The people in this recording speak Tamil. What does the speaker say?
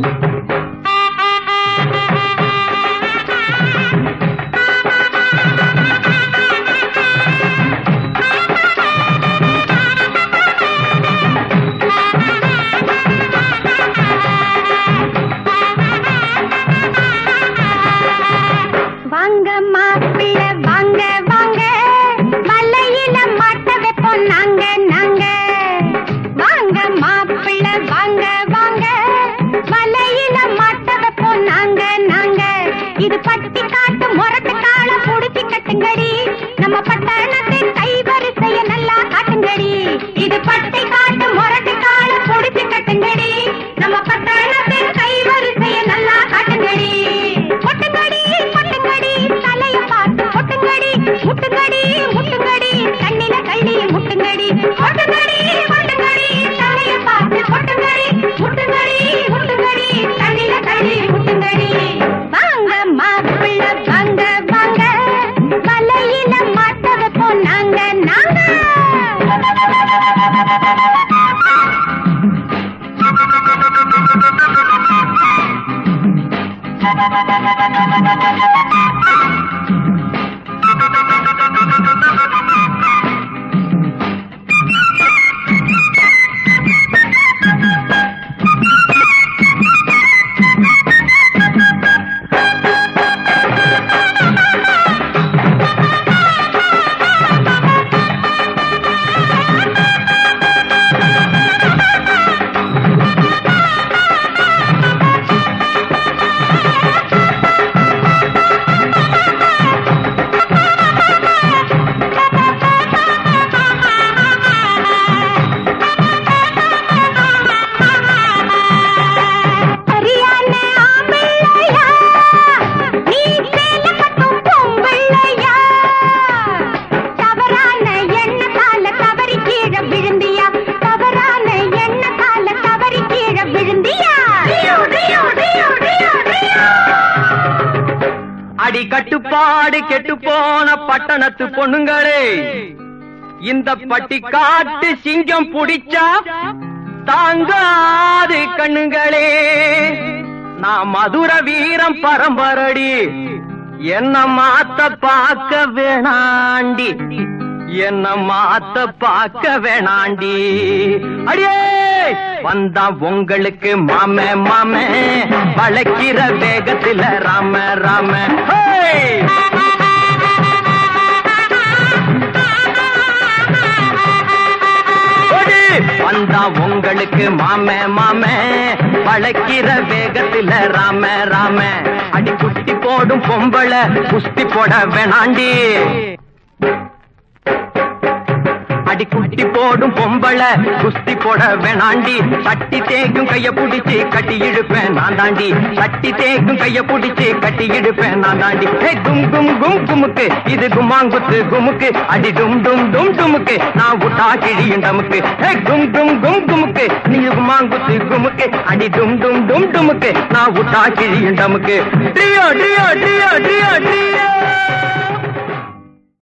வாங்க மாப்பிள்ள வாங்க வாங்க வலையில மாட்ட வைப்போம் நாங்க நாங்க வாங்க மாப்பிள்ள வாங்க வாங்க வலையில மாட்ட வைப்போம் நாங்க நாங்க இது பட்டி காட்டு முரட்டு கால புடிச்சு கட்டுங்கடி நம்ம பட்டணத்தை கைவரிசைய நல்லா காட்டுங்கடி இது பட்டி காட்டு முரட்டு கால புடிச்சு கட்டுங்கடி நம்ம பட்டணத்தை கைவரிசைய நல்லா காட்டுங்கடி கொட்டுங்கடி கொட்டுங்கடி தலைய பார்த்து கொட்டுங்கடி முட்டுங்கடி முட்டுங்கடி கண்ணில கள்ளி முட்டுங்கடி கொட்டுங்கடி கொட்டுங்கடி தலைய பார்த்து கொட்டுங்கடி முட்டுங்கடி முட்டுங்கடி கண்ணில கள்ளி முட்டுங்கடி வாங்க மாப்பிள்ள வாங்க வாங்க வலையில மாட்ட வைப்போம் நாங்க நாங்க சரியான ஆம்பிள்ளையா நீ சேல கட்டும் பொம்பிள்ளையா தவறான எண்ணத்தால தவறி கீழே விழுந்தியா தவறான எண்ணத்தால தவறி கீழே விழுந்தியா அடி கட்டுப்பாடு கெட்டு போன பட்டணத்து பொண்ணுங்களே இந்த பட்டி காட்டு சிங்கம் புடிச்சா தாங்காது கண்ணுங்களே நான் மதுர வீரம் பரம்பரடி என்ன மாத்த பார்க்க வேணாண்டி என்ன மாத்த பார்க்க வேணாண்டி அடியே வந்தா உங்களுக்கு மாம மாம வளைக்கிற வேகத்துல ராம ராம ஹே! ஓடு! வந்தா உங்களுக்கு மாம மாம வளைக்கிற வேகத்துல ராம ராம அடி குட்டி போடும் பொம்பளை குஸ்தி போட வேணாண்டி அடி குட்டி போடும் பொம்பளை குஸ்தி போட வேணாண்டி தட்டி தேய்க்கும் கைய புடிச்சு கட்டி இழுப்பேன் நான் தாண்டி தட்டி தேய்க்கும் கைய புடிச்சு கட்டி இழுப்பேன் நான் தாண்டி ஹே கும் கும் கும் குமுக்கு இது கும்மாங்குத்து குமுக்கு அடி டும் டும் டும் டுமுக்கு நான் விட்டா கிழியும் டமுக்கு ஹே கும் கும் கும் குமுக்கு நீ கும்மாங்குத்து குமுக்கு அடி டும் டும் டும் டுமுக்கு நான் விட்டா கிழியும் டமுக்கு ட்ரியோ ட்ரியோ ட்ரியோ ட்ரியோ ட்ரியோ